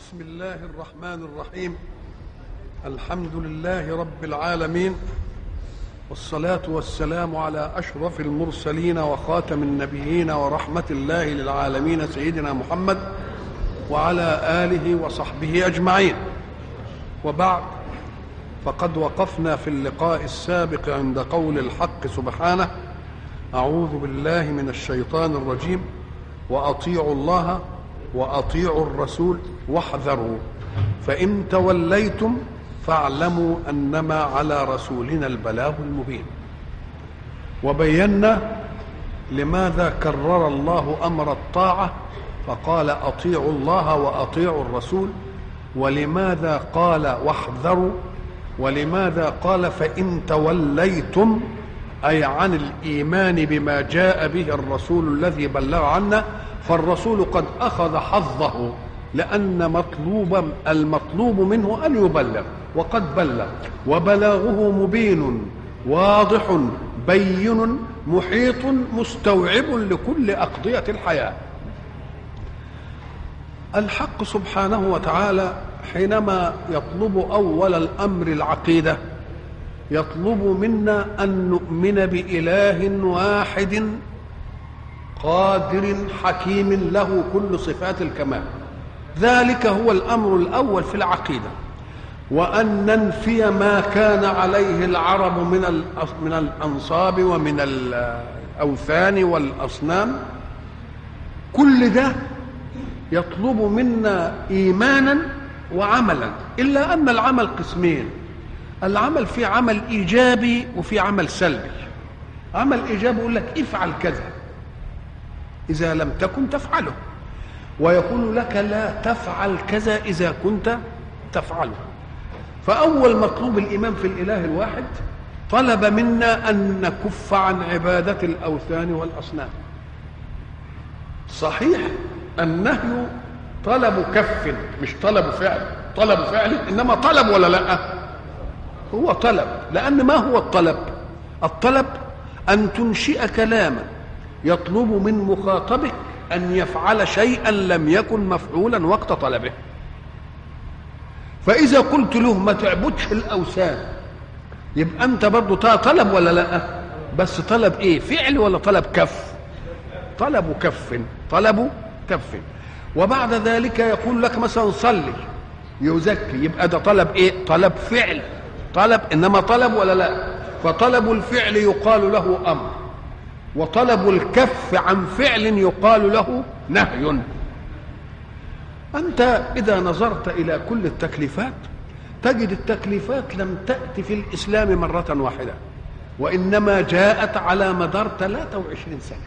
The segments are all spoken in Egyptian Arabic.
بسم الله الرحمن الرحيم الحمد لله رب العالمين والصلاة والسلام على أشرف المرسلين وخاتم النبيين ورحمة الله للعالمين سيدنا محمد وعلى آله وصحبه أجمعين وبعد فقد وقفنا في اللقاء السابق عند قول الحق سبحانه أعوذ بالله من الشيطان الرجيم وأطيعوا الله وأطيعوا الرسول واحذروا فإن توليتم فاعلموا أنما على رسولنا البلاغ المبين وبينا لماذا كرر الله أمر الطاعة فقال أطيعوا الله وأطيعوا الرسول ولماذا قال واحذروا ولماذا قال فإن توليتم أي عن الإيمان بما جاء به الرسول الذي بلغ عنا فالرسول قد أخذ حظه لأن مطلوبا المطلوب منه أن يبلغ وقد بلغ وبلاغه مبين واضح بين محيط مستوعب لكل أقضية الحياة الحق سبحانه وتعالى حينما يطلب أول الأمر العقيدة يطلب منا أن نؤمن بإله واحد قادر حكيم له كل صفات الكمال ذلك هو الامر الاول في العقيده وان ننفي ما كان عليه العرب من من الانصاب ومن الاوثان والاصنام كل ده يطلب منا ايمانا وعملا الا ان العمل قسمين العمل في عمل ايجابي وفي عمل سلبي عمل ايجابي يقول لك افعل كذا إذا لم تكن تفعله ويقول لك لا تفعل كذا إذا كنت تفعله فأول مطلوب الإيمان في الإله الواحد طلب منا أن نكف عن عبادة الأوثان والأصنام صحيح النهي طلب كف مش طلب فعل طلب فعل إنما طلب ولا لا هو طلب لأن ما هو الطلب الطلب أن تنشئ كلاما يطلب من مخاطبه ان يفعل شيئا لم يكن مفعولا وقت طلبه فاذا قلت له ما تعبدش الاوثان يبقى انت برضه طلب ولا لا بس طلب ايه فعل ولا طلب كف طلب كف طلب كف وبعد ذلك يقول لك مثلا صلي يزكي يبقى ده طلب ايه طلب فعل طلب انما طلب ولا لا فطلب الفعل يقال له امر وطلب الكف عن فعل يقال له نهي انت اذا نظرت الى كل التكليفات تجد التكليفات لم تأت في الإسلام مرة واحدة وإنما جاءت على مدار 23 سنة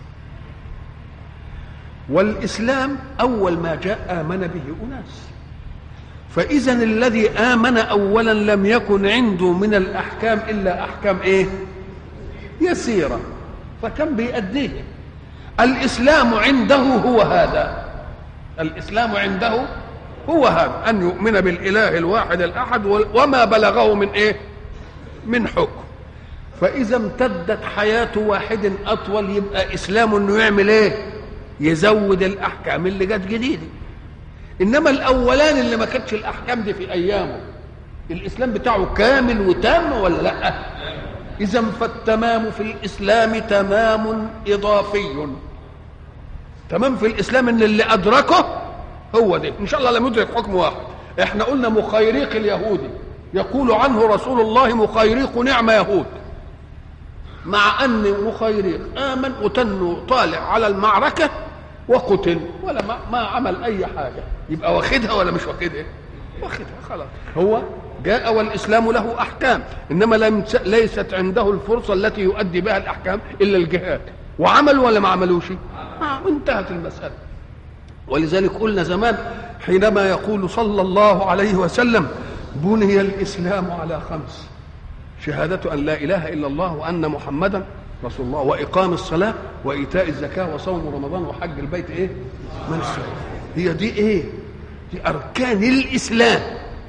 والإسلام أول ما جاء آمن به أناس فإذا الذي آمن أولا لم يكن عنده من الأحكام إلا أحكام إيه يسيرة فكم بيأديه الإسلام عنده هو هذا الإسلام عنده هو هذا أن يؤمن بالإله الواحد الأحد وما بلغه من إيه من حكم فإذا امتدت حياة واحد أطول يبقى إسلام إنه يعمل إيه يزود الأحكام اللي جت جديدة إنما الأولان اللي ما كانتش الأحكام دي في أيامه الإسلام بتاعه كامل وتام ولا لأ إذا فالتمام في الإسلام تمام إضافي تمام في الإسلام إن اللي أدركه هو ده إن شاء الله لم يدرك حكم واحد إحنا قلنا مخيريق اليهودي يقول عنه رسول الله مخيريق نعم يهود مع أن مخيريق آمن وتنه طالع على المعركة وقتل ولا ما, ما عمل أي حاجة يبقى واخدها ولا مش واخدها واخدها خلاص هو جاء والاسلام له احكام انما لم ليست عنده الفرصه التي يؤدي بها الاحكام الا الجهاد وعمل ولا ما عملوش آه انتهت المساله ولذلك قلنا زمان حينما يقول صلى الله عليه وسلم بني الاسلام على خمس شهاده ان لا اله الا الله وان محمدا رسول الله واقام الصلاه وايتاء الزكاه وصوم رمضان وحج البيت ايه من السنة. هي دي ايه دي اركان الاسلام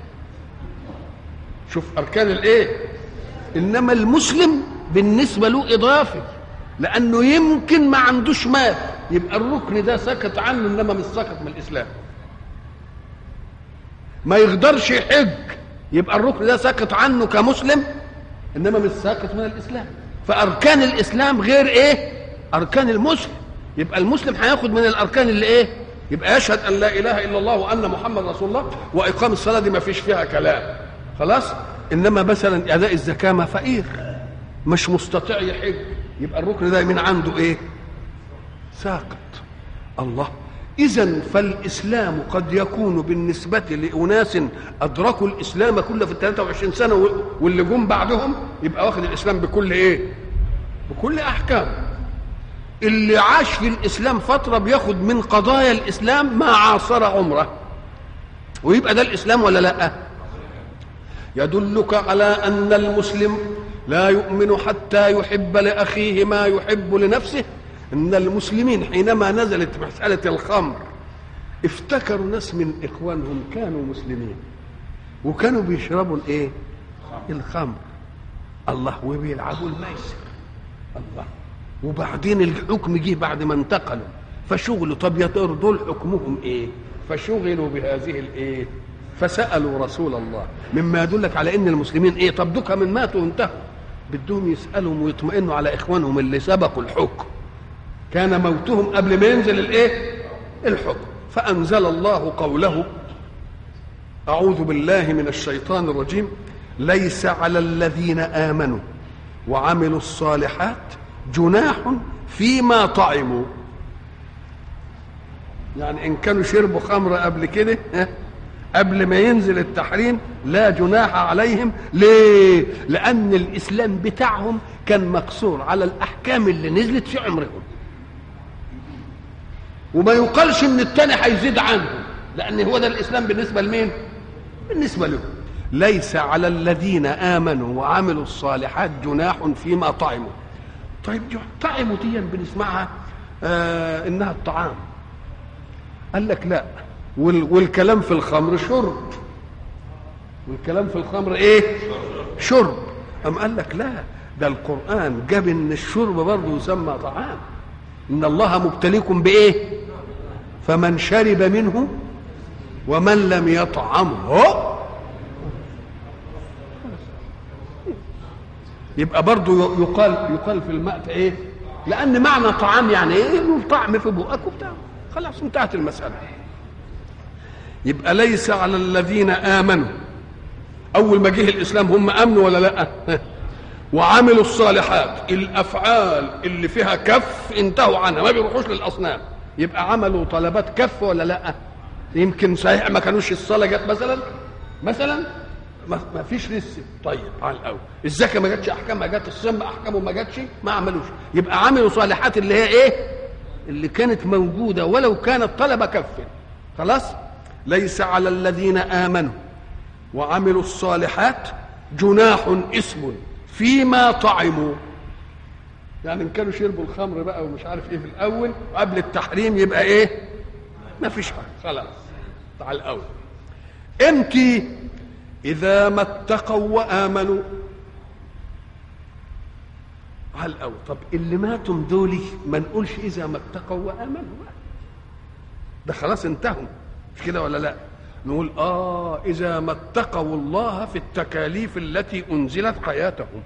شوف اركان الايه انما المسلم بالنسبه له اضافي لانه يمكن ما عندوش مال يبقى الركن ده سكت عنه انما مش سكت من الاسلام ما يقدرش يحج يبقى الركن ده ساقط عنه كمسلم انما مش ساقط من الاسلام فاركان الاسلام غير ايه اركان المسلم يبقى المسلم هياخد من الاركان اللي ايه يبقى يشهد ان لا اله الا الله وان محمد رسول الله واقام الصلاه دي ما فيش فيها كلام خلاص انما مثلا اداء الزكاه ما فقير مش مستطيع يحج يبقى الركن ده من عنده ايه ساقط الله إذا فالإسلام قد يكون بالنسبة لأناس أدركوا الإسلام كله في ال 23 سنة واللي جم بعدهم يبقى واخد الإسلام بكل إيه؟ بكل أحكام. اللي عاش في الإسلام فترة بياخد من قضايا الإسلام ما عاصر عمره. ويبقى ده الإسلام ولا لأ؟ يدلك على أن المسلم لا يؤمن حتى يحب لأخيه ما يحب لنفسه ان المسلمين حينما نزلت مساله الخمر افتكروا ناس من اخوانهم كانوا مسلمين وكانوا بيشربوا الايه الخمر الله وبيلعبوا الميسر الله وبعدين الحكم جه بعد ما انتقلوا فشغلوا طب يا ترى دول حكمهم ايه فشغلوا بهذه الايه فسالوا رسول الله مما يدلك على ان المسلمين ايه طب دوكا من ماتوا وانتهوا بدهم يسالهم ويطمئنوا على اخوانهم اللي سبقوا الحكم كان موتهم قبل ما ينزل الايه الحكم فانزل الله قوله اعوذ بالله من الشيطان الرجيم ليس على الذين امنوا وعملوا الصالحات جناح فيما طعموا يعني ان كانوا شربوا خمر قبل كده قبل ما ينزل التحريم لا جناح عليهم ليه لان الاسلام بتاعهم كان مقصور على الاحكام اللي نزلت في عمرهم وما يقالش ان التاني هيزيد عنه لان هو ده الاسلام بالنسبه لمين بالنسبه له ليس على الذين امنوا وعملوا الصالحات جناح فيما طعموا طيب طعموا دي بنسمعها آه انها الطعام قال لك لا والكلام في الخمر شرب والكلام في الخمر ايه شرب ام قال لك لا ده القران جاب ان الشرب برضه يسمى طعام ان الله مبتليكم بايه فمن شرب منه ومن لم يطعمه يبقى برضه يقال يقال في الماء ايه لان معنى طعام يعني ايه طعم في بقك وبتاع خلاص انتهت المساله يبقى ليس على الذين امنوا اول ما جه الاسلام هم امنوا ولا لا وعملوا الصالحات الافعال اللي فيها كف انتهوا عنها ما بيروحوش للاصنام يبقى عملوا طلبات كف ولا لا يمكن صحيح ما كانوش الصلاه جت مثلا مثلا ما فيش لسه طيب على الاول الزكاه ما جاتش احكامها جت الصيام احكامه ما جاتش ما عملوش يبقى عملوا صالحات اللي هي ايه اللي كانت موجوده ولو كانت طلب كف خلاص ليس على الذين امنوا وعملوا الصالحات جناح اسم فيما طعموا يعني ان كانوا شربوا الخمر بقى ومش عارف ايه في الاول وقبل التحريم يبقى ايه ما فيش حاجه خلاص على الاول امتى اذا ما اتقوا وامنوا على الاول طب اللي ماتوا دول ما نقولش اذا ما اتقوا وامنوا ده خلاص انتهوا مش كده ولا لا نقول اه اذا ما اتقوا الله في التكاليف التي انزلت حياتهم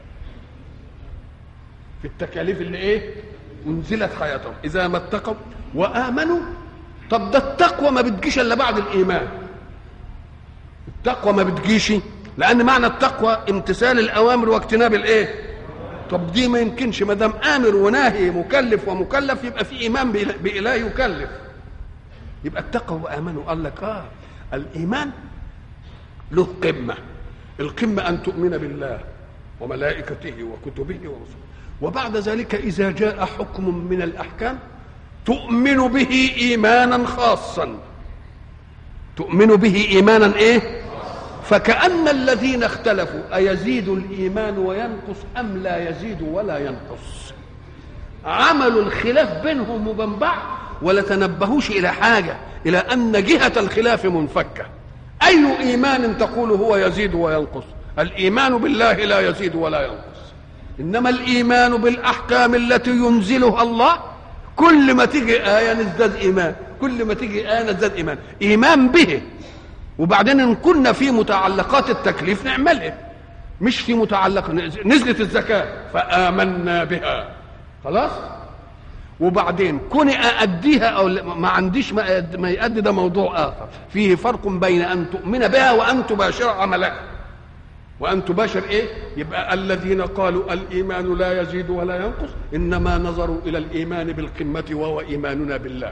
في التكاليف اللي ايه انزلت حياتهم اذا ما اتقوا وامنوا طب ده التقوى ما بتجيش الا بعد الايمان التقوى ما بتجيش لان معنى التقوى امتثال الاوامر واجتناب الايه طب دي ما يمكنش ما دام امر وناهي مكلف ومكلف يبقى في ايمان باله يكلف يبقى التقوى وامنوا قال لك اه الايمان له قمه القمه ان تؤمن بالله وملائكته وكتبه ورسله وبعد ذلك اذا جاء حكم من الاحكام تؤمن به ايمانا خاصا تؤمن به ايمانا ايه فكأن الذين اختلفوا أيزيد الإيمان وينقص أم لا يزيد ولا ينقص عملوا الخلاف بينهم وبين بعض ولا تنبهوش إلى حاجة إلى أن جهة الخلاف منفكة أي إيمان تقول هو يزيد وينقص الإيمان بالله لا يزيد ولا ينقص إنما الإيمان بالأحكام التي ينزلها الله كل ما تيجي آية نزداد إيمان كل ما تيجي آية نزداد إيمان إيمان به وبعدين ان كنا في متعلقات التكليف نعملها مش في متعلق نزلت الزكاه فامنا بها خلاص وبعدين كوني أأديها أو ما عنديش ما يأدي ده موضوع آخر فيه فرق بين أن تؤمن بها وأن تباشر عملها وأن تباشر إيه يبقى الذين قالوا الإيمان لا يزيد ولا ينقص إنما نظروا إلى الإيمان بالقمة وهو إيماننا بالله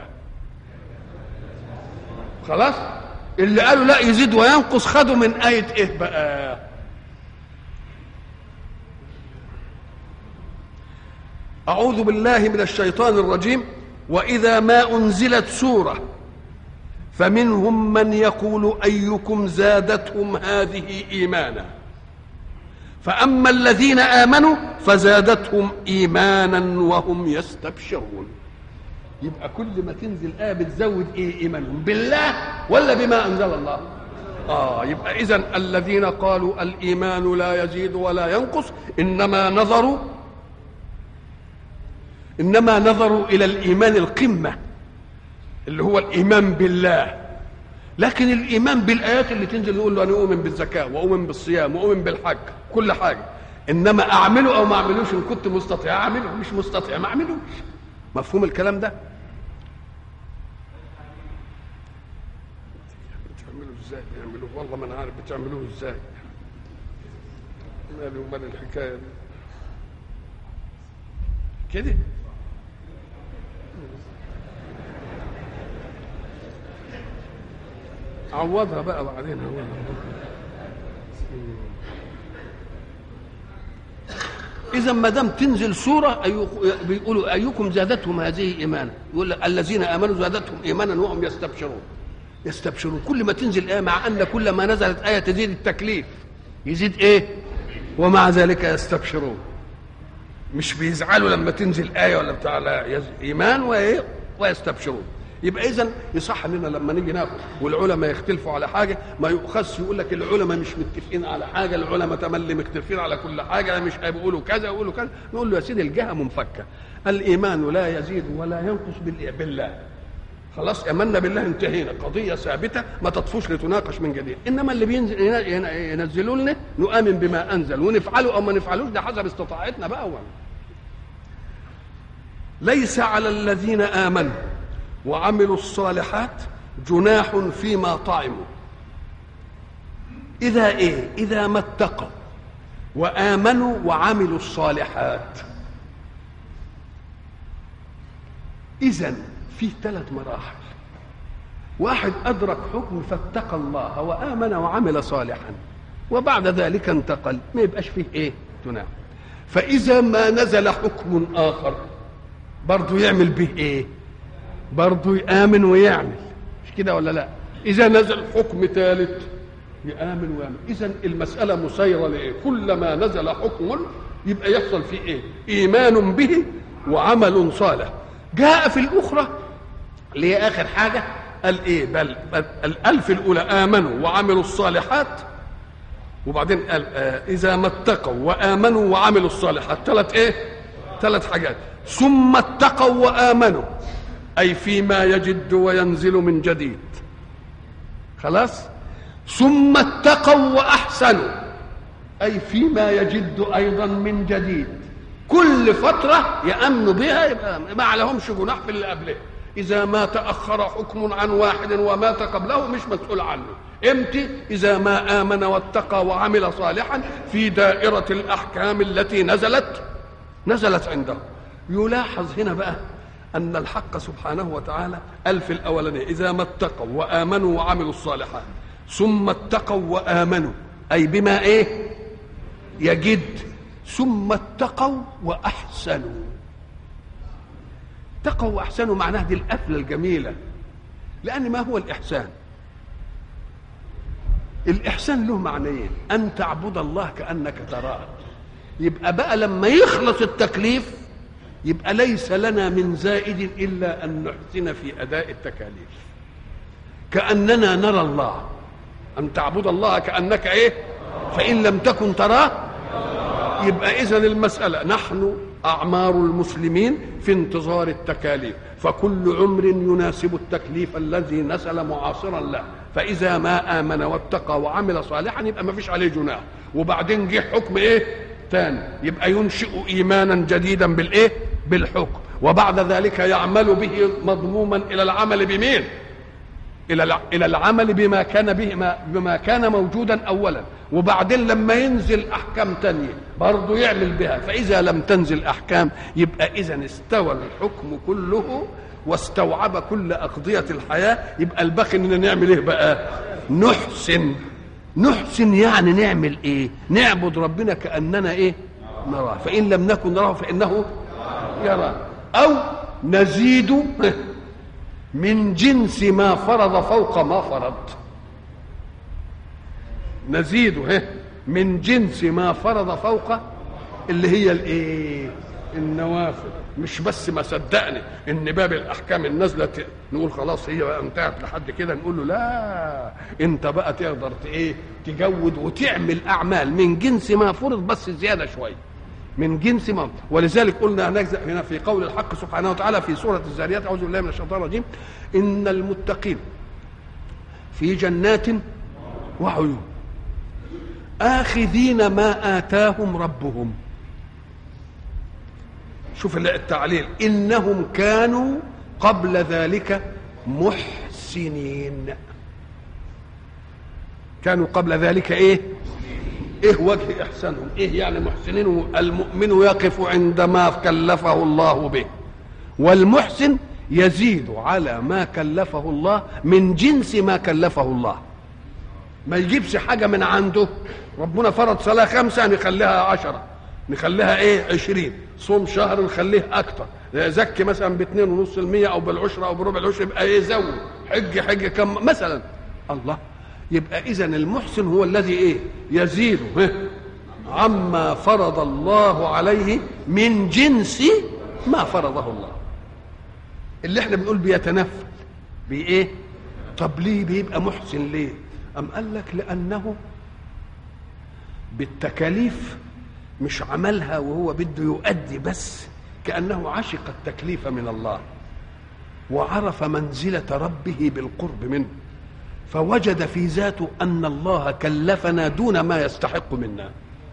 خلاص اللي قالوا لا يزيد وينقص خدوا من آية إيه بقى أعوذ بالله من الشيطان الرجيم وإذا ما أنزلت سورة فمنهم من يقول أيكم زادتهم هذه إيمانا فأما الذين آمنوا فزادتهم إيمانا وهم يستبشرون يبقى كل ما تنزل آية بتزود إيه إيمانهم بالله ولا بما أنزل الله آه يبقى إذا الذين قالوا الإيمان لا يزيد ولا ينقص إنما نظروا انما نظروا الى الايمان القمه اللي هو الايمان بالله لكن الايمان بالايات اللي تنزل نقول له انا اؤمن بالزكاه واؤمن بالصيام واؤمن بالحج كل حاجه انما اعمله او ما اعملوش ان كنت مستطيع اعمله مش مستطيع ما اعملوش مفهوم الكلام ده بتعملوا ازاي بيعملوه والله ما انا عارف بتعملوه ازاي مالي ومال الحكايه دي كده عوضها بقى بعدين عوضها اذا ما دام تنزل سوره بيقولوا ايكم زادتهم هذه ايمانا يقول لك الذين امنوا زادتهم ايمانا وهم يستبشرون يستبشرون كل ما تنزل ايه مع ان كل ما نزلت ايه تزيد التكليف يزيد ايه ومع ذلك يستبشرون مش بيزعلوا لما تنزل ايه ولا بتاع لا ايمان وايه ويستبشرون يبقى اذا يصح اننا لما نيجي ناخد والعلماء يختلفوا على حاجه ما يؤخذش يقول لك العلماء مش متفقين على حاجه العلماء تملي مختلفين على كل حاجه مش بيقولوا كذا يقولوا كذا نقول له يا سيدي الجهه منفكه الايمان لا يزيد ولا ينقص بالله خلاص امنا بالله انتهينا قضيه ثابته ما تطفوش لتناقش من جديد انما اللي بينزل ينزلوا لنا نؤمن بما انزل ونفعله او ما نفعلوش ده حسب استطاعتنا بقى أولا. ليس على الذين امنوا وعملوا الصالحات جناح فيما طعموا اذا ايه اذا ما اتقوا وامنوا وعملوا الصالحات اذا في ثلاث مراحل واحد أدرك حكم فاتقى الله وآمن وعمل صالحا وبعد ذلك انتقل ما يبقاش فيه إيه تنام فإذا ما نزل حكم آخر برضه يعمل به إيه برضه يآمن ويعمل مش كده ولا لا إذا نزل حكم ثالث يآمن ويعمل إذا المسألة مسيرة لإيه كلما نزل حكم يبقى يحصل فيه إيه إيمان به وعمل صالح جاء في الأخرى اللي هي اخر حاجه قال ايه بل, بل الالف الاولى امنوا وعملوا الصالحات وبعدين قال آه اذا ما اتقوا وامنوا وعملوا الصالحات ثلاث ايه ثلاث حاجات ثم اتقوا وامنوا اي فيما يجد وينزل من جديد خلاص ثم اتقوا واحسنوا اي فيما يجد ايضا من جديد كل فتره يامنوا بها يبقى ما عليهمش جناح في اللي قبلها إذا ما تأخر حكم عن واحد ومات قبله مش مسؤول عنه امتى إذا ما آمن واتقى وعمل صالحا في دائرة الأحكام التي نزلت نزلت عنده يلاحظ هنا بقى أن الحق سبحانه وتعالى ألف الأولانية إذا ما اتقوا وآمنوا وعملوا الصالحات ثم اتقوا وآمنوا أي بما إيه يجد ثم اتقوا وأحسنوا اتقوا واحسنوا معناها دي القفله الجميله لان ما هو الاحسان الاحسان له معنيين ان تعبد الله كانك تراه يبقى بقى لما يخلص التكليف يبقى ليس لنا من زائد الا ان نحسن في اداء التكاليف كاننا نرى الله ان تعبد الله كانك ايه فان لم تكن تراه يبقى اذا المساله نحن اعمار المسلمين في انتظار التكاليف فكل عمر يناسب التكليف الذي نزل معاصرا له فاذا ما امن واتقى وعمل صالحا يبقى ما فيش عليه جناح وبعدين جه حكم ايه تاني يبقى ينشئ ايمانا جديدا بالايه بالحكم وبعد ذلك يعمل به مضموما الى العمل بمين الى الى العمل بما كان به بما كان موجودا اولا وبعدين لما ينزل احكام تانية برضه يعمل بها فاذا لم تنزل احكام يبقى اذا استوى الحكم كله واستوعب كل اقضيه الحياه يبقى الباقي اننا نعمل ايه بقى نحسن نحسن يعني نعمل ايه نعبد ربنا كاننا ايه نراه فان لم نكن نراه فانه يرى او نزيد من جنس ما فرض فوق ما فرض نزيد من جنس ما فرض فوق اللي هي الايه النوافل مش بس ما صدقني ان باب الاحكام النازله نقول خلاص هي انتهت لحد كده نقول له لا انت بقى تقدر ايه تجود وتعمل اعمال من جنس ما فرض بس زياده شويه من جنس ما ولذلك قلنا هنا في قول الحق سبحانه وتعالى في سوره الزاريات اعوذ بالله من الشيطان الرجيم ان المتقين في جنات وعيون آخذين ما آتاهم ربهم شوف التعليل إنهم كانوا قبل ذلك محسنين كانوا قبل ذلك إيه إيه وجه إحسانهم إيه يعني محسنين المؤمن يقف عندما كلفه الله به والمحسن يزيد على ما كلفه الله من جنس ما كلفه الله ما يجيبش حاجة من عنده ربنا فرض صلاة خمسة نخليها عشرة نخليها ايه عشرين صوم شهر نخليه اكتر زكي مثلا باثنين ونص المية او بالعشرة او بربع العشر يبقى ايه زود حج حج كم مثلا الله يبقى اذا المحسن هو الذي ايه يزيد عما فرض الله عليه من جنس ما فرضه الله اللي احنا بنقول بيتنفل بايه طب ليه بيبقى محسن ليه أم قال لك لأنه بالتكاليف مش عملها وهو بده يؤدي بس كأنه عشق التكليف من الله وعرف منزلة ربه بالقرب منه فوجد في ذاته أن الله كلفنا دون ما يستحق منا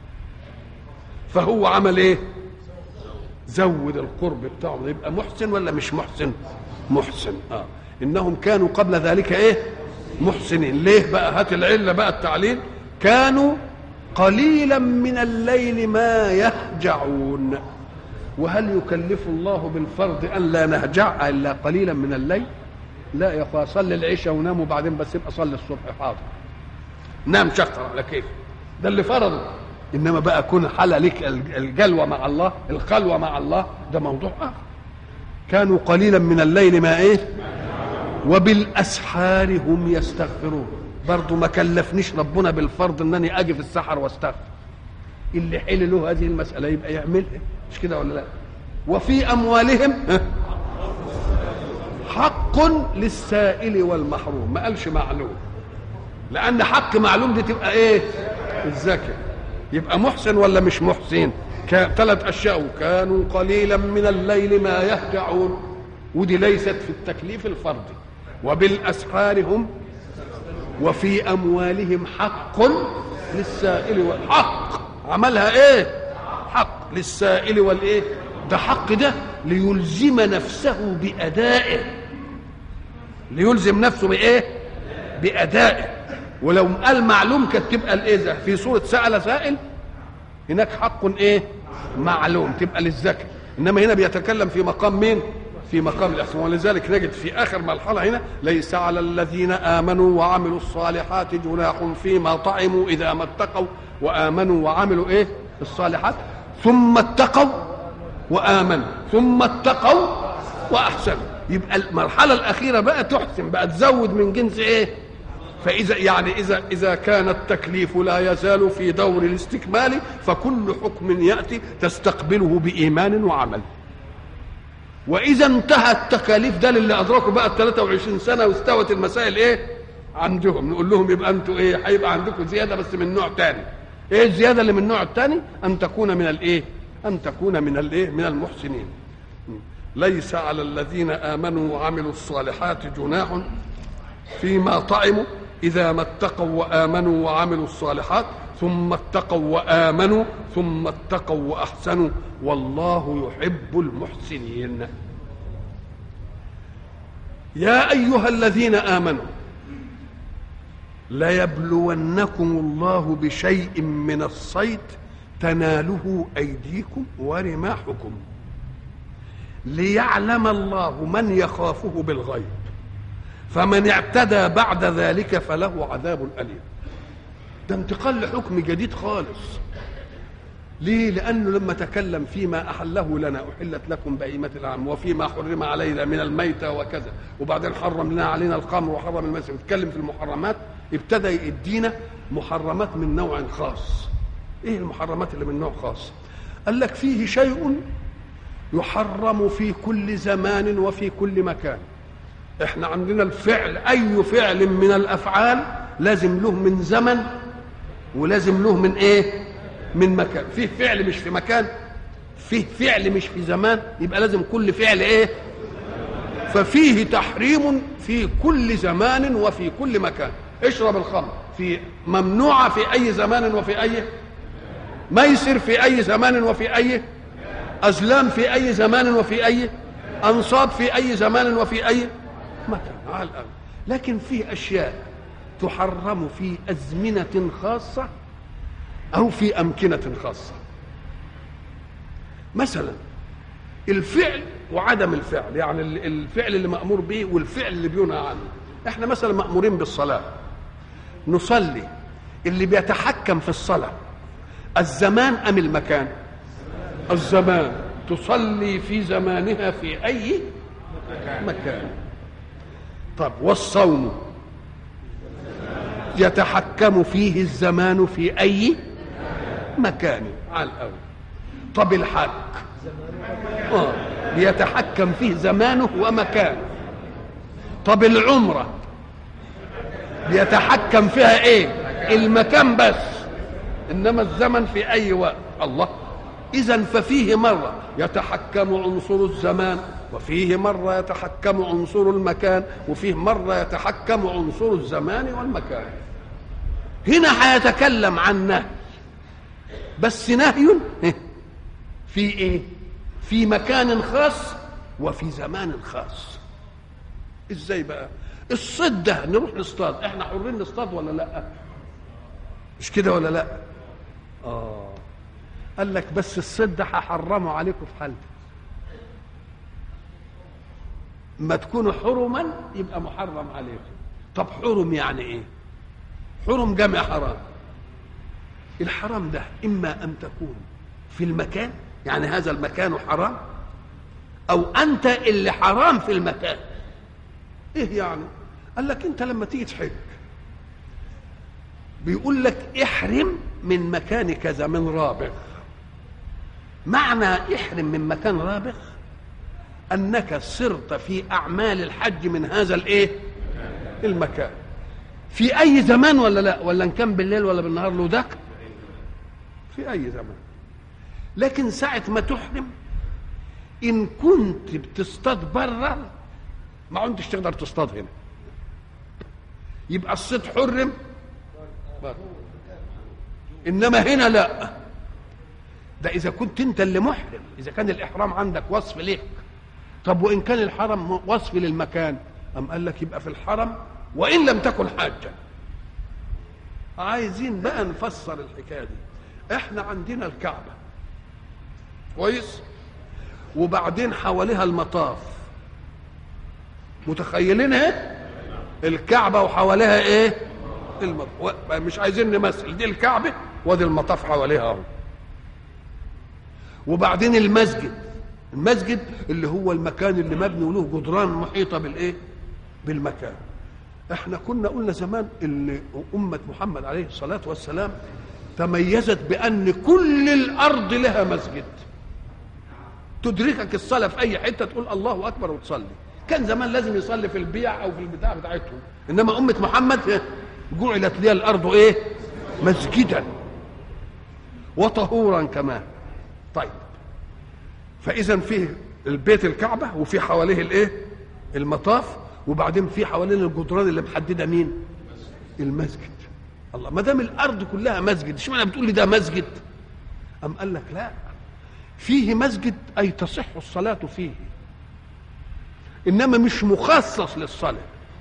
فهو عمل ايه زود القرب بتاعه يبقى محسن ولا مش محسن محسن اه انهم كانوا قبل ذلك ايه محسنين ليه بقى هات العله بقى التعليل كانوا قليلا من الليل ما يهجعون وهل يكلف الله بالفرض ان لا نهجع الا قليلا من الليل لا يا اخويا صلي العشاء ونام وبعدين بس يبقى صلي الصبح حاضر نام شخر على كيف ده اللي فرضه انما بقى كون حل لك الجلوه مع الله الخلوه مع الله ده موضوع اخر كانوا قليلا من الليل ما ايه وبالاسحار هم يستغفرون برضه ما كلفنيش ربنا بالفرض انني اجي في السحر واستغفر اللي حل له هذه المساله يبقى يعملها مش كده ولا لا وفي اموالهم حق للسائل والمحروم ما قالش معلوم لان حق معلوم دي تبقى ايه الزكاه يبقى محسن ولا مش محسن ثلاث اشياء كانوا قليلا من الليل ما يهجعون ودي ليست في التكليف الفردي وبالاسحار هم وفي اموالهم حق للسائل والحق عملها ايه حق للسائل والايه ده حق ده ليلزم نفسه بادائه ليلزم نفسه بايه بادائه ولو قال معلوم كانت تبقى الايه في سوره سال سائل هناك حق ايه معلوم تبقى للذكر انما هنا بيتكلم في مقام مين في مقام الاحسان ولذلك نجد في اخر مرحله هنا ليس على الذين امنوا وعملوا الصالحات جناح فيما طعموا اذا ما اتقوا وامنوا وعملوا ايه الصالحات ثم اتقوا وامنوا ثم اتقوا واحسنوا يبقى المرحله الاخيره بقى تحسن بقى تزود من جنس ايه فاذا يعني اذا اذا كان التكليف لا يزال في دور الاستكمال فكل حكم ياتي تستقبله بايمان وعمل واذا انتهى التكاليف ده للي ادركوا بقى ال 23 سنه واستوت المسائل ايه عندهم نقول لهم يبقى انتوا ايه هيبقى عندكم زياده بس من نوع تاني ايه الزياده اللي من النوع الثاني ان تكون من الايه ان تكون من الايه من المحسنين ليس على الذين امنوا وعملوا الصالحات جناح فيما طعموا اذا ما اتقوا وامنوا وعملوا الصالحات ثم اتقوا وامنوا ثم اتقوا واحسنوا والله يحب المحسنين يا ايها الذين امنوا ليبلونكم الله بشيء من الصيد تناله ايديكم ورماحكم ليعلم الله من يخافه بالغيب فمن اعتدى بعد ذلك فله عذاب اليم ده انتقال لحكم جديد خالص ليه لانه لما تكلم فيما احله لنا احلت لكم بهيمه العام وفيما حرم علينا من الميته وكذا وبعدين حرم لنا علينا الخمر وحرم المسجد اتكلم في المحرمات ابتدى يدينا محرمات من نوع خاص ايه المحرمات اللي من نوع خاص قال لك فيه شيء يحرم في كل زمان وفي كل مكان احنا عندنا الفعل اي فعل من الافعال لازم له من زمن ولازم له من ايه من مكان فيه فعل مش في مكان فيه فعل مش في زمان يبقى لازم كل فعل ايه ففيه تحريم في كل زمان وفي كل مكان اشرب الخمر في ممنوعة في أي زمان وفي أي ميسر في أي زمان وفي أي أزلام في أي زمان وفي أي أنصاب في أي زمان وفي أي مكان على الأرض لكن في أشياء تحرم في أزمنة خاصة أو في أمكنة خاصة مثلا الفعل وعدم الفعل يعني الفعل اللي مأمور به والفعل اللي بينهى عنه احنا مثلا مأمورين بالصلاة نصلي اللي بيتحكم في الصلاة الزمان أم المكان الزمان تصلي في زمانها في أي مكان طب والصوم يتحكم فيه الزمان في أي مكان على الأول طب الحج آه. يتحكم فيه زمانه ومكانه طب العمرة بيتحكم فيها ايه المكان بس انما الزمن في اي وقت الله اذا ففيه مرة يتحكم عنصر الزمان وفيه مرة يتحكم عنصر المكان وفيه مرة يتحكم عنصر الزمان والمكان هنا هيتكلم عن نهي بس نهي في ايه في مكان خاص وفي زمان خاص ازاي بقى الصيد ده نروح نصطاد احنا حرين نصطاد ولا لا مش كده ولا لا اه قال لك بس الصيد ده هحرمه عليكم في حالته ما تكونوا حرما يبقى محرم عليكم طب حرم يعني ايه حرم جمع حرام الحرام ده اما ان تكون في المكان يعني هذا المكان حرام او انت اللي حرام في المكان ايه يعني قال لك انت لما تيجي تحج بيقول لك احرم من مكان كذا من رابغ معنى احرم من مكان رابغ انك صرت في اعمال الحج من هذا الايه المكان في اي زمان ولا لا ولا ان كان بالليل ولا بالنهار له ده في اي زمان لكن ساعة ما تحرم إن كنت بتصطاد بره ما عدتش تقدر تصطاد هنا يبقى الصيد حرم بره إنما هنا لا ده إذا كنت أنت اللي محرم إذا كان الإحرام عندك وصف ليك طب وإن كان الحرم وصف للمكان أم قال لك يبقى في الحرم وإن لم تكن حاجة عايزين بقى نفسر الحكاية دي احنا عندنا الكعبة كويس وبعدين حواليها المطاف متخيلين ايه الكعبه وحواليها ايه المطاف مش عايزين نمثل دي الكعبه وادي المطاف حواليها اهو وبعدين المسجد المسجد اللي هو المكان اللي مبني وله جدران محيطه بالايه بالمكان احنا كنا قلنا زمان ان امه محمد عليه الصلاه والسلام تميزت بان كل الارض لها مسجد تدركك الصلاه في اي حته تقول الله اكبر وتصلي كان زمان لازم يصلي في البيع او في البتاع بتاعتهم انما امه محمد جعلت لي الارض ايه مسجدا وطهورا كمان طيب فاذا فيه البيت الكعبه وفي حواليه الايه المطاف وبعدين في حوالين الجدران اللي محدده مين المسجد الله ما دام الارض كلها مسجد اشمعنى بتقول لي ده مسجد ام قال لك لا فيه مسجد اي تصح الصلاه فيه انما مش مخصص للصلاه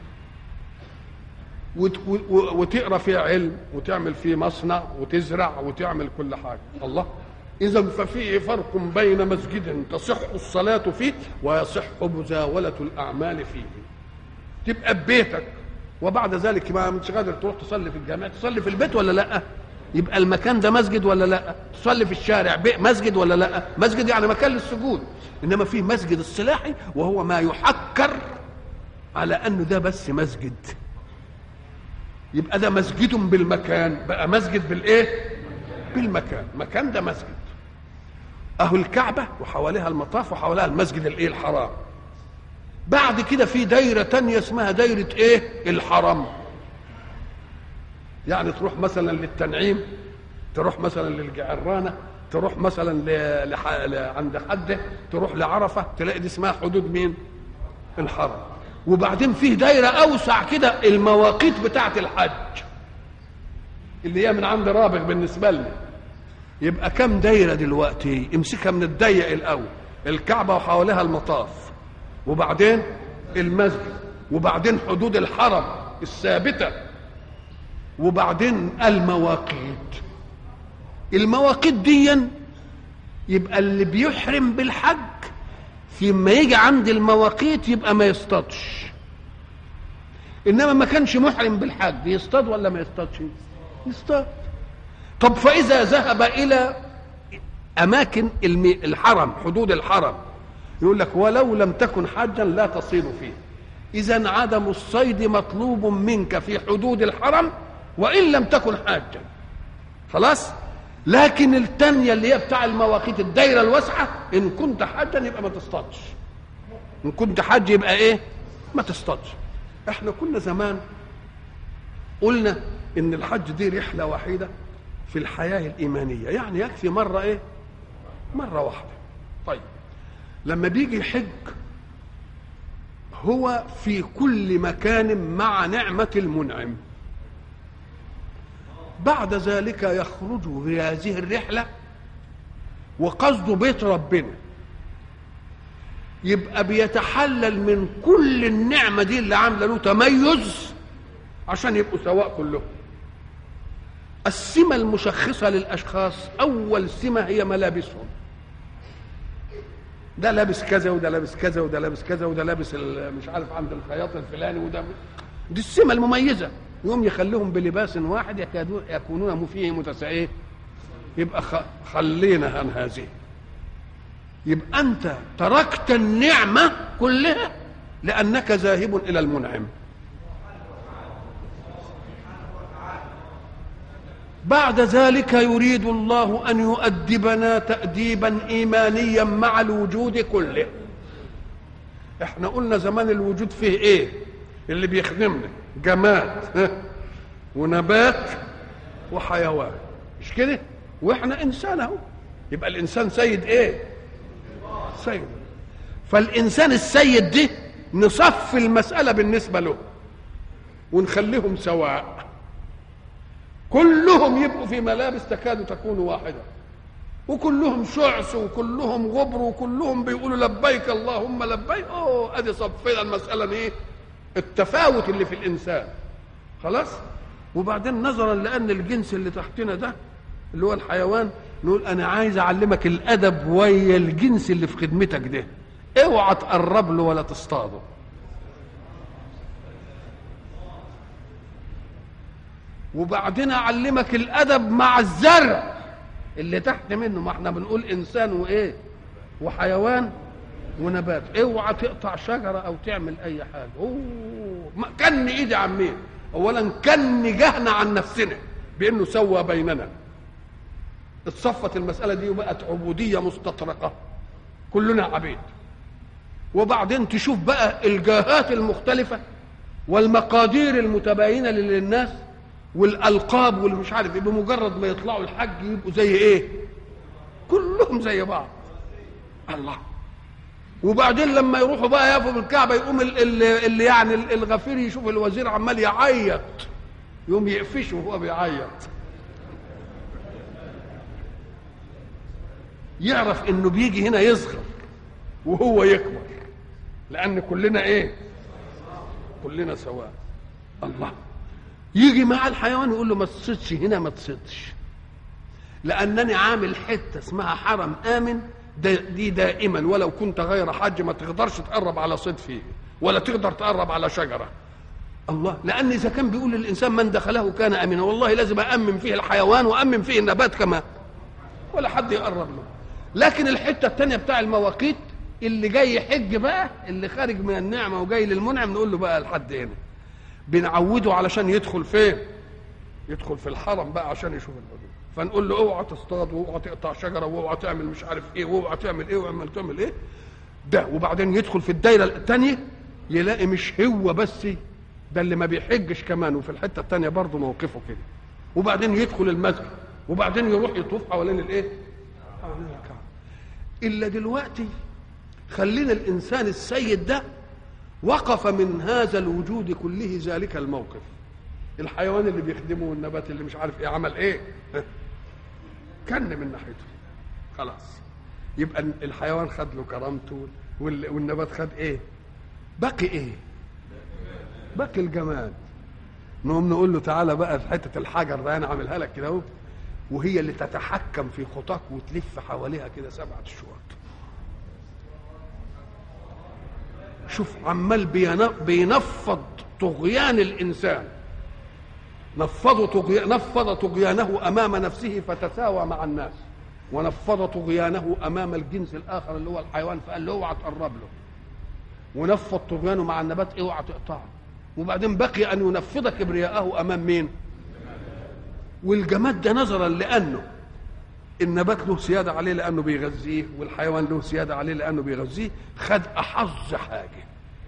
وت- و- وتقرا فيه علم وتعمل فيه مصنع وتزرع وتعمل كل حاجه الله اذا ففيه فرق بين مسجد تصح الصلاه فيه ويصح مزاوله الاعمال فيه تبقى ببيتك وبعد ذلك ما مش قادر تروح تصلي في الجامع تصلي في البيت ولا لا يبقى المكان ده مسجد ولا لا تصلي في الشارع بي- مسجد ولا لا مسجد يعني مكان للسجود انما فيه مسجد الصلاحي وهو ما يحكر على انه ده بس مسجد يبقى ده مسجد بالمكان بقى مسجد بالايه بالمكان مكان ده مسجد اهو الكعبه وحواليها المطاف وحواليها المسجد الايه الحرام بعد كده في دايره تانية اسمها دايره ايه الحرم يعني تروح مثلا للتنعيم تروح مثلا للجعرانه تروح مثلا ل... لح... ل... عند حده تروح لعرفه تلاقي دي اسمها حدود مين الحرم وبعدين فيه دايره اوسع كده المواقيت بتاعه الحج اللي هي من عند رابغ بالنسبه لنا يبقى كم دايره دلوقتي امسكها من الضيق الاول الكعبه وحواليها المطاف وبعدين المسجد وبعدين حدود الحرم الثابته وبعدين المواقيت المواقيت دي يبقى اللي بيحرم بالحج فيما يجي عند المواقيت يبقى ما يصطادش انما ما كانش محرم بالحج يصطاد ولا ما يصطادش يصطاد طب فاذا ذهب الى اماكن الم- الحرم حدود الحرم يقول لك ولو لم تكن حجا لا تصيد فيه اذا عدم الصيد مطلوب منك في حدود الحرم وان لم تكن حاجا خلاص لكن التانية اللي هي بتاع المواقيت الدايرة الواسعة إن كنت حاجا يبقى ما تصطادش إن كنت حاج يبقى إيه ما تصطادش إحنا كنا زمان قلنا إن الحج دي رحلة وحيدة في الحياة الإيمانية يعني يكفي مرة إيه مرة واحدة طيب لما بيجي يحج هو في كل مكان مع نعمة المنعم بعد ذلك يخرج في هذه الرحلة وقصده بيت ربنا يبقى بيتحلل من كل النعمة دي اللي عاملة له تميز عشان يبقوا سواء كلهم السمة المشخصة للأشخاص أول سمة هي ملابسهم ده لابس كذا وده لابس كذا وده لابس كذا وده لابس ال- مش عارف عند الخياط الفلاني وده دي السمة المميزة يوم يخليهم بلباس واحد يكادون يكونون فيه متساويين يبقى خ- خلينا عن هذه يبقى أنت تركت النعمة كلها لأنك ذاهب إلى المنعم بعد ذلك يريد الله أن يؤدبنا تأديبا إيمانيا مع الوجود كله احنا قلنا زمان الوجود فيه ايه اللي بيخدمنا جماد ها؟ ونبات وحيوان مش كده واحنا انسان اهو يبقى الانسان سيد ايه سيد فالانسان السيد دي نصفي المساله بالنسبه له ونخليهم سواء كلهم يبقوا في ملابس تكاد تكون واحده وكلهم شعث وكلهم غبر وكلهم بيقولوا لبيك اللهم لبيك اوه ادي صفينا المساله ايه التفاوت اللي في الانسان خلاص وبعدين نظرا لان الجنس اللي تحتنا ده اللي هو الحيوان نقول انا عايز اعلمك الادب ويا الجنس اللي في خدمتك ده اوعى تقرب له ولا تصطاده وبعدين اعلمك الادب مع الزرع اللي تحت منه ما احنا بنقول انسان وايه وحيوان ونبات اوعى تقطع شجره او تعمل اي حاجه اوه ما- كن ايدي عمين اولا كن جهنا عن نفسنا بانه سوى بيننا اتصفت المساله دي وبقت عبوديه مستطرقه كلنا عبيد وبعدين تشوف بقى الجاهات المختلفه والمقادير المتباينه للناس والالقاب والمش عارف ايه بمجرد ما يطلعوا الحج يبقوا زي ايه كلهم زي بعض الله وبعدين لما يروحوا بقى يقفوا بالكعبه يقوم اللي, اللي يعني الغفير يشوف الوزير عمال يعيط يقوم يقفشه وهو بيعيط يعرف انه بيجي هنا يصغر وهو يكبر لان كلنا ايه كلنا سواء الله يجي مع الحيوان يقول له ما تصيدش هنا ما تصيدش لانني عامل حته اسمها حرم امن دي دائما ولو كنت غير حاج ما تقدرش تقرب على صيد فيه ولا تقدر تقرب على شجره الله لان اذا كان بيقول للانسان من دخله كان امنا والله لازم امن فيه الحيوان وامن فيه النبات كمان ولا حد يقرب له لكن الحته الثانيه بتاع المواقيت اللي جاي يحج بقى اللي خارج من النعمه وجاي للمنعم نقول له بقى لحد هنا بنعوده علشان يدخل فين يدخل في الحرم بقى عشان يشوف الحدود فنقول له اوعى تصطاد واوعى تقطع شجره واوعى تعمل مش عارف ايه واوعى تعمل ايه واعمل تعمل ايه ده وبعدين يدخل في الدايره الثانيه يلاقي مش هو بس ده اللي ما بيحجش كمان وفي الحته الثانيه برضه موقفه كده وبعدين يدخل المسجد وبعدين يروح يطوف حوالين الايه؟ حوالين الكعبه الا دلوقتي خلينا الانسان السيد ده وقف من هذا الوجود كله ذلك الموقف الحيوان اللي بيخدمه والنبات اللي مش عارف ايه عمل ايه كن من ناحيته خلاص يبقى الحيوان خد له كرامته والنبات خد ايه بقي ايه بقي الجماد نقوم نقول له تعالى بقى في حته الحجر ده انا عاملها لك كده اهو وهي اللي تتحكم في خطاك وتلف حواليها كده سبعه شواط شوف عمال بينفض طغيان الانسان نفض طغي... نفض طغيانه امام نفسه فتساوى مع الناس ونفض طغيانه امام الجنس الاخر اللي هو الحيوان فقال له اوعى تقرب له ونفض طغيانه مع النبات اوعى تقطعه وبعدين بقي ان ينفض كبرياءه امام مين والجماد ده نظرا لانه النبات له سياده عليه لانه بيغذيه والحيوان له سياده عليه لانه بيغذيه خد احظ حاجه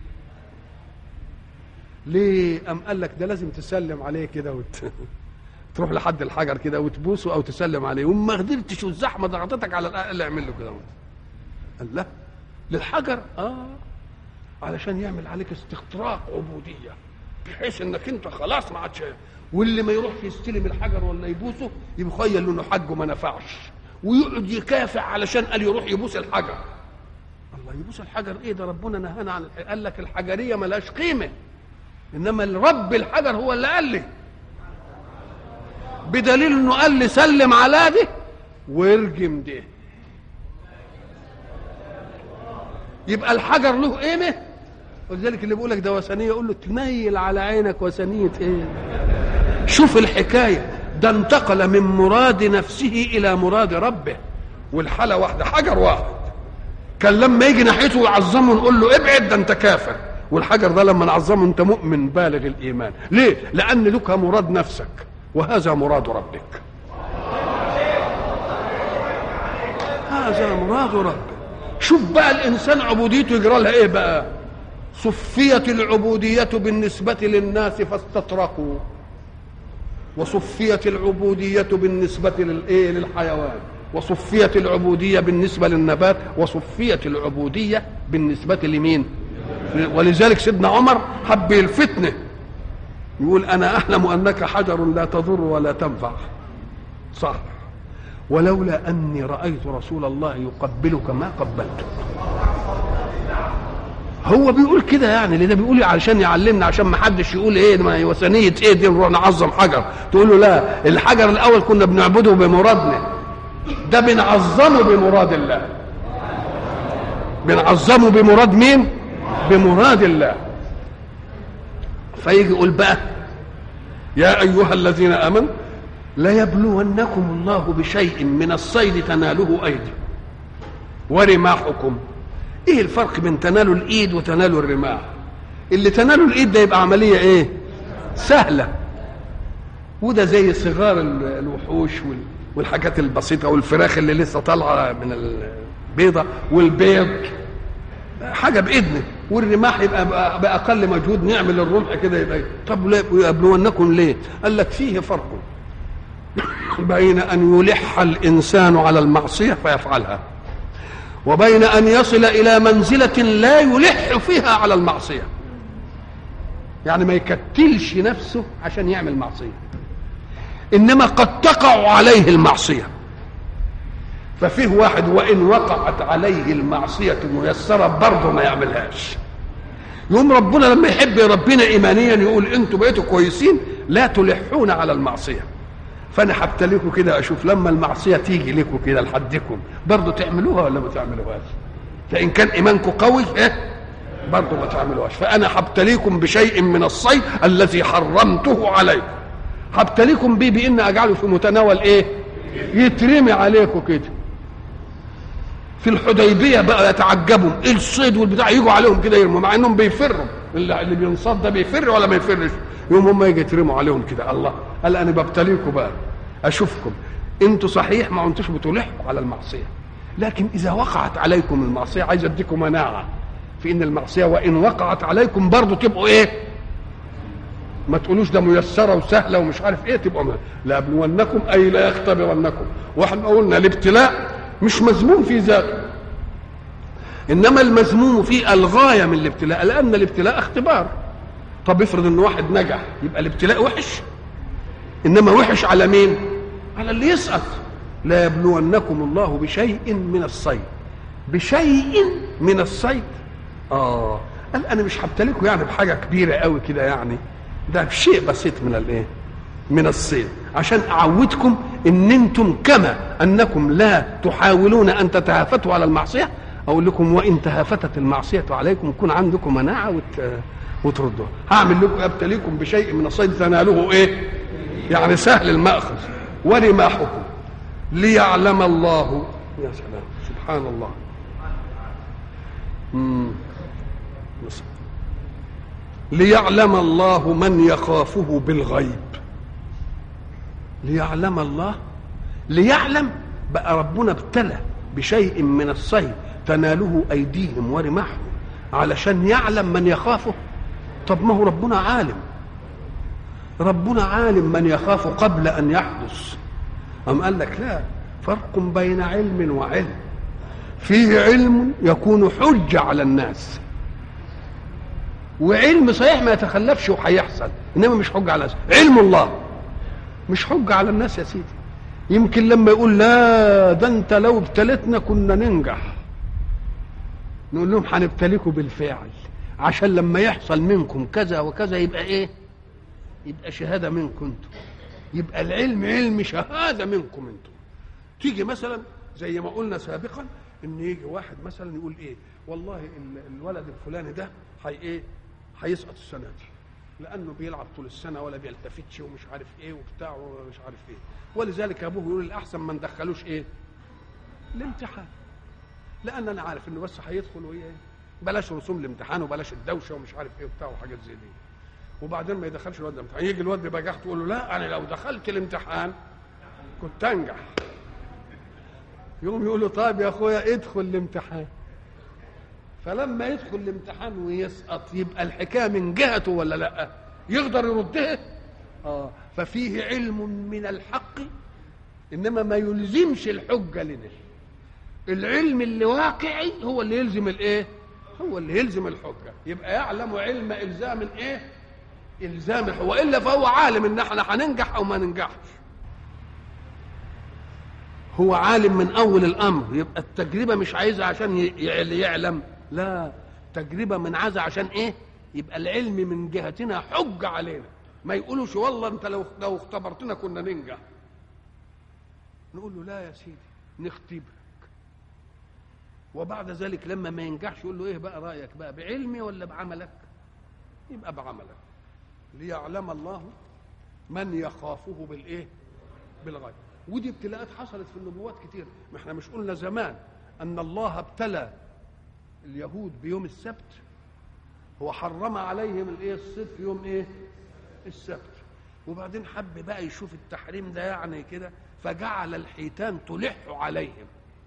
ليه ام قال لك ده لازم تسلم عليه كده وت... تروح لحد الحجر كده وتبوسه او تسلم عليه وما قدرتش والزحمه ضغطتك على الاقل اعمل له كده قال لا للحجر اه علشان يعمل عليك استخراق عبوديه بحيث انك انت خلاص ما عادش واللي ما يروحش يستلم الحجر ولا يبوسه يخيل انه حجه ما نفعش ويقعد يكافح علشان قال يروح يبوس الحجر الله يبوس الحجر ايه ده ربنا نهانا عن الحجر. قال لك الحجريه ملهاش قيمه انما الرب الحجر هو اللي قال لي بدليل انه قال لي سلم على ده وارجم ده يبقى الحجر له قيمه ولذلك اللي بيقول لك ده وثنيه يقول له تنيل على عينك وثنيه ايه شوف الحكايه ده انتقل من مراد نفسه الى مراد ربه والحاله واحده حجر واحد كان لما يجي ناحيته يعظمه نقول له ابعد ده انت كافر والحجر ده لما نعظمه انت مؤمن بالغ الايمان ليه لان لك مراد نفسك وهذا مراد ربك هذا مراد ربك شوف بقى الانسان عبوديته يجرى لها ايه بقى صفيت العبودية بالنسبة للناس فاستطرقوا وصفيت العبودية بالنسبة للإيه للحيوان وصفيت العبودية بالنسبة للنبات وصفيت العبودية بالنسبة لمين ولذلك سيدنا عمر حب الفتنة يقول أنا أعلم أنك حجر لا تضر ولا تنفع صح ولولا أني رأيت رسول الله يقبلك ما قبلتك هو بيقول كده يعني ليه ده بيقول علشان يعلمنا عشان ما حدش يقول ايه ما وثنيه ايه دي نروح نعظم حجر تقول له لا الحجر الاول كنا بنعبده بمرادنا ده بنعظمه بمراد الله بنعظمه بمراد مين بمراد الله فيجي يقول بقى يا ايها الذين امنوا ليبلونكم الله بشيء من الصيد تناله ايدي ورماحكم ايه الفرق بين تنالوا الايد وتنالوا الرماح اللي تنالوا الايد ده يبقى عمليه ايه سهله وده زي صغار الوحوش والحاجات البسيطه والفراخ اللي لسه طالعه من البيضه والبيض حاجه بايدنا والرماح يبقى باقل مجهود نعمل الرمح كده يبقى طب يبلونكم ليه؟ قال لك فيه فرق بين ان يلح الانسان على المعصيه فيفعلها وبين ان يصل الى منزله لا يلح فيها على المعصيه يعني ما يكتلش نفسه عشان يعمل معصيه انما قد تقع عليه المعصيه ففيه واحد وان وقعت عليه المعصيه ميسره برضه ما يعملهاش يوم ربنا لما يحب ربنا ايمانيا يقول انتوا بقيتوا كويسين لا تلحون على المعصيه فانا هبتليكم كده اشوف لما المعصيه تيجي لكم كده لحدكم برضه تعملوها ولا ما تعملوهاش فان كان ايمانكم قوي ايه برضه ما تعملوهاش فانا هبتليكم بشيء من الصيد الذي حرمته عليكم هبتليكم بيه بان اجعله في متناول ايه يترمي عليكم كده في الحديبيه بقى يتعجبوا ايه الصيد والبتاع يجوا عليهم كده يرموا مع انهم بيفروا اللي اللي بينصاد ده بيفر ولا ما يفرش يوم هم يجي يترموا عليهم كده الله قال انا ببتليكم بقى اشوفكم انتوا صحيح ما انتوش بتلحقوا على المعصيه لكن اذا وقعت عليكم المعصيه عايز اديكم مناعه في ان المعصيه وان وقعت عليكم برضه تبقوا ايه ما تقولوش ده ميسره وسهله ومش عارف ايه تبقوا ما. لابلونكم اي لا يختبرنكم واحنا قلنا الابتلاء مش مذموم في ذاته انما المذموم فيه الغايه من الابتلاء لان الابتلاء اختبار طب افرض ان واحد نجح يبقى الابتلاء وحش انما وحش على مين على اللي يسقط لا يبلونكم الله بشيء من الصيد بشيء من الصيد اه قال انا مش هبتليكم يعني بحاجه كبيره قوي كده يعني ده بشيء بسيط من الايه من الصيد عشان اعودكم ان انتم كما انكم لا تحاولون ان تتهافتوا على المعصيه اقول لكم وان تهافتت المعصيه عليكم يكون عندكم مناعه وت... وتردوها هعمل لكم ابتليكم بشيء من الصيد تناله ايه يعني سهل الماخذ ورماحكم ليعلم الله يا سلام سبحان الله مم. ليعلم الله من يخافه بالغيب ليعلم الله ليعلم بقى ربنا ابتلى بشيء من الصيد تناله ايديهم ورماحهم علشان يعلم من يخافه طب ما هو ربنا عالم ربنا عالم من يخاف قبل ان يحدث أم قال لك لا فرق بين علم وعلم فيه علم يكون حجة على الناس وعلم صحيح ما يتخلفش وهيحصل انما مش حجة على الناس علم الله مش حجة على الناس يا سيدي يمكن لما يقول لا ده انت لو ابتلتنا كنا ننجح نقول لهم هنبتليكم بالفعل عشان لما يحصل منكم كذا وكذا يبقى ايه يبقى شهاده منكم انتم يبقى العلم علم شهاده منكم انتم تيجي مثلا زي ما قلنا سابقا ان يجي واحد مثلا يقول ايه والله ال- الولد الفلاني ده هي ايه هيسقط السنه دي لانه بيلعب طول السنه ولا بيلتفتش ومش عارف ايه وبتاع ومش عارف ايه ولذلك ابوه يقول الاحسن ما ندخلوش ايه الامتحان لان انا عارف انه بس هيدخل وايه بلاش رسوم الامتحان وبلاش الدوشه ومش عارف ايه وبتاع وحاجات زي دي وبعدين ما يدخلش الواد الامتحان يجي الواد بجاح تقول له لا انا لو دخلت الامتحان كنت انجح يقوم يقول له طيب يا اخويا ادخل الامتحان فلما يدخل الامتحان ويسقط يبقى الحكايه من جهته ولا لا يقدر يردها اه ففيه علم من الحق انما ما يلزمش الحجه لنا العلم اللي واقعي هو اللي يلزم الايه هو اللي يلزم الحجه يبقى يعلم علم الزام ايه الزام الحجة. والا فهو عالم ان احنا هننجح او ما ننجحش هو عالم من اول الامر يبقى التجربه مش عايزها عشان ي- ي- يعلم لا تجربه من عايزها عشان ايه يبقى العلم من جهتنا حجه علينا ما يقولوش والله انت لو لو اختبرتنا كنا ننجح نقول له لا يا سيدي نختبرك وبعد ذلك لما ما ينجحش يقول له ايه بقى رايك بقى بعلمي ولا بعملك يبقى بعملك ليعلم الله من يخافه بالايه بالغيب ودي ابتلاءات حصلت في النبوات كتير ما احنا مش قلنا زمان ان الله ابتلى اليهود بيوم السبت هو حرم عليهم الايه الصيد في يوم ايه السبت وبعدين حب بقى يشوف التحريم ده يعني كده فجعل الحيتان تلح عليهم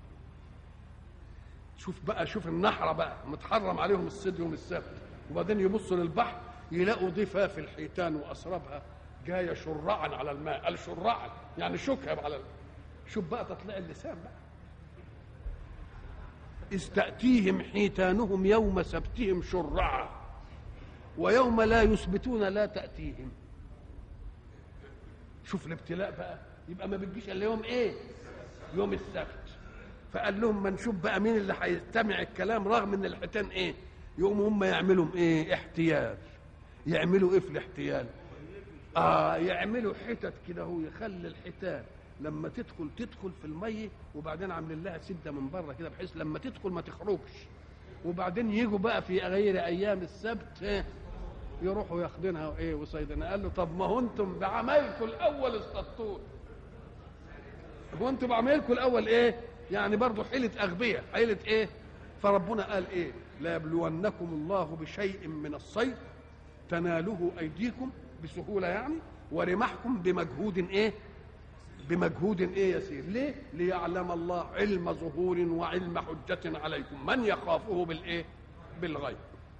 شوف بقى شوف النحره بقى متحرم عليهم الصيد يوم السبت وبعدين يبصوا للبحر يلاقوا ضفاف الحيتان واسرابها جايه شرعا على الماء قال شرعا يعني شكها على شوف بقى تطلع اللسان بقى إذ تأتيهم حيتانهم يوم سبتهم شرعا ويوم لا يثبتون لا تأتيهم شوف الابتلاء بقى يبقى ما بتجيش الا يوم ايه يوم السبت فقال لهم ما نشوف بقى مين اللي هيستمع الكلام رغم ان الحيتان ايه يقوموا هم يعملوا ايه احتيال يعملوا ايه في الاحتيال اه يعملوا حتت كده هو يخلي الحيتان لما تدخل تدخل في الميه وبعدين عاملين لها سده من بره كده بحيث لما تدخل ما تخرجش وبعدين يجوا بقى في غير ايام السبت إيه؟ يروحوا ياخدينها وايه وصيدنا قال له طب ما هو انتم بعملكم الاول اصطدتون هو انتم بعملكم الاول ايه يعني برضه حيله اغبياء حيله ايه فربنا قال ايه لا يبلونكم الله بشيء من الصيد تناله ايديكم بسهوله يعني ورمحكم بمجهود ايه بمجهود ايه يسير ليه ليعلم الله علم ظهور وعلم حجة عليكم من يخافه بالايه بالغيب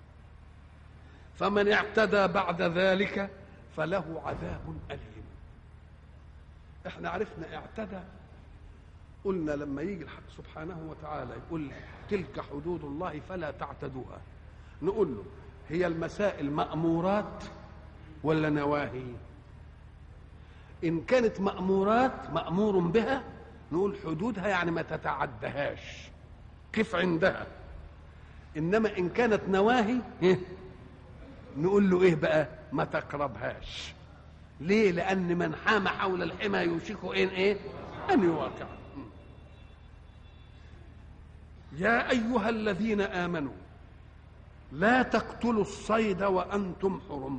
فمن اعتدى بعد ذلك فله عذاب أليم احنا عرفنا اعتدى قلنا لما يجي الحق سبحانه وتعالى يقول تلك حدود الله فلا تعتدوها نقول له هي المسائل مأمورات ولا نواهي إن كانت مأمورات مأمور بها نقول حدودها يعني ما تتعدهاش قف عندها إنما إن كانت نواهي إيه؟ نقول له إيه بقى ما تقربهاش ليه لأن من حام حول الحمى يوشك إن إيه أن يواقع يا أيها الذين آمنوا لا تقتلوا الصيد وأنتم حرم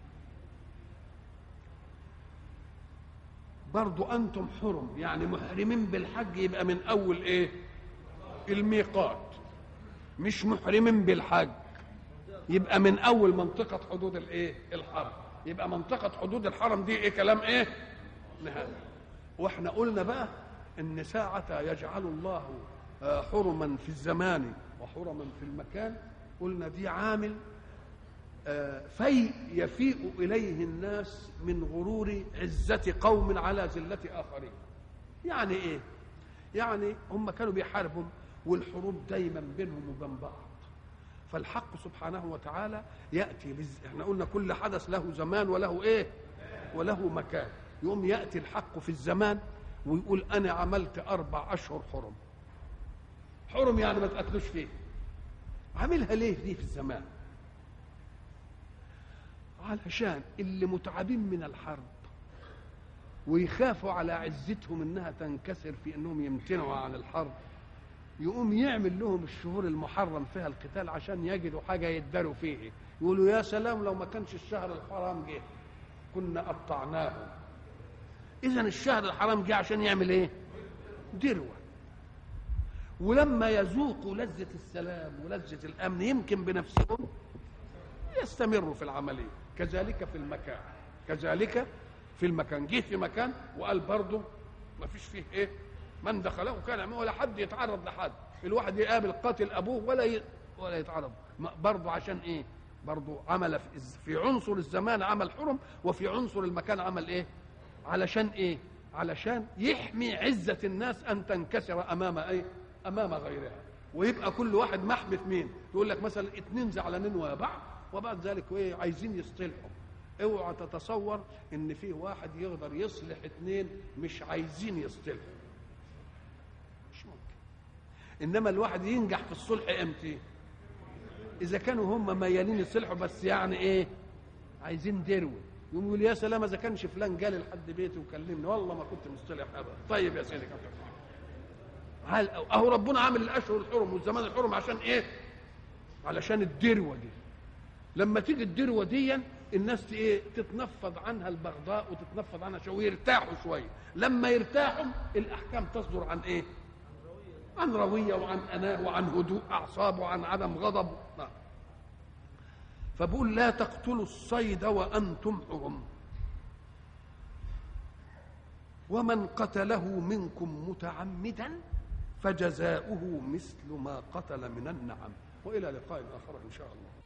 برضو أنتم حرم يعني محرمين بالحج يبقى من أول إيه الميقات مش محرمين بالحج يبقى من أول منطقة حدود الإيه الحرم يبقى منطقة حدود الحرم دي إيه كلام إيه نهاية وإحنا قلنا بقى إن ساعة يجعل الله حرما في الزمان وحرما في المكان قلنا دي عامل في يفيء إليه الناس من غرور عزة قوم على ذلة آخرين يعني إيه يعني هم كانوا بيحاربوا والحروب دايما بينهم وبين بعض فالحق سبحانه وتعالى يأتي بز... احنا قلنا كل حدث له زمان وله ايه وله مكان يوم يأتي الحق في الزمان ويقول أنا عملت أربع أشهر حرم حرم يعني ما تقتلوش فيه عاملها ليه دي في الزمان علشان اللي متعبين من الحرب ويخافوا على عزتهم انها تنكسر في انهم يمتنعوا عن الحرب يقوم يعمل لهم الشهور المحرم فيها القتال عشان يجدوا حاجه يداروا فيه يقولوا يا سلام لو ما كانش الشهر الحرام جه كنا قطعناه اذا الشهر الحرام جه عشان يعمل ايه دروه ولما يذوقوا لذة السلام ولذة الأمن يمكن بنفسهم يستمروا في العملية كذلك في المكان كذلك في المكان جه في مكان وقال برضه ما فيش فيه ايه من دخله كان ولا حد يتعرض لحد الواحد يقابل قاتل ابوه ولا ي... ولا يتعرض برضه عشان ايه برضه عمل في, في عنصر الزمان عمل حرم وفي عنصر المكان عمل ايه علشان ايه علشان يحمي عزة الناس أن تنكسر أمام أي أمام غيرها ويبقى كل واحد محمي في مين يقول لك مثلا اتنين زعلانين ويا بعض وبعد ذلك ايه عايزين يصطلحوا اوعى تتصور ان في واحد يقدر يصلح اتنين مش عايزين يصطلحوا مش ممكن انما الواحد ينجح في الصلح امتى اذا كانوا هم ميالين يصلحوا بس يعني ايه عايزين دروه يقوم يقول يا سلام اذا كانش فلان جالي لحد بيتي وكلمني والله ما كنت مصطلح ابدا طيب يا سيدي هل اهو ربنا عامل الاشهر الحرم والزمان الحرم عشان ايه علشان الدروه دي لما تيجي الدروه دي الناس ايه تتنفض عنها البغضاء وتتنفض عنها شويه ويرتاحوا شويه لما يرتاحوا الاحكام تصدر عن ايه عن رويه وعن اناه وعن هدوء اعصاب وعن عدم غضب نعم فبقول لا تقتلوا الصيد وانتم حرم ومن قتله منكم متعمدا فجزاؤه مثل ما قتل من النعم والى لقاء اخر ان شاء الله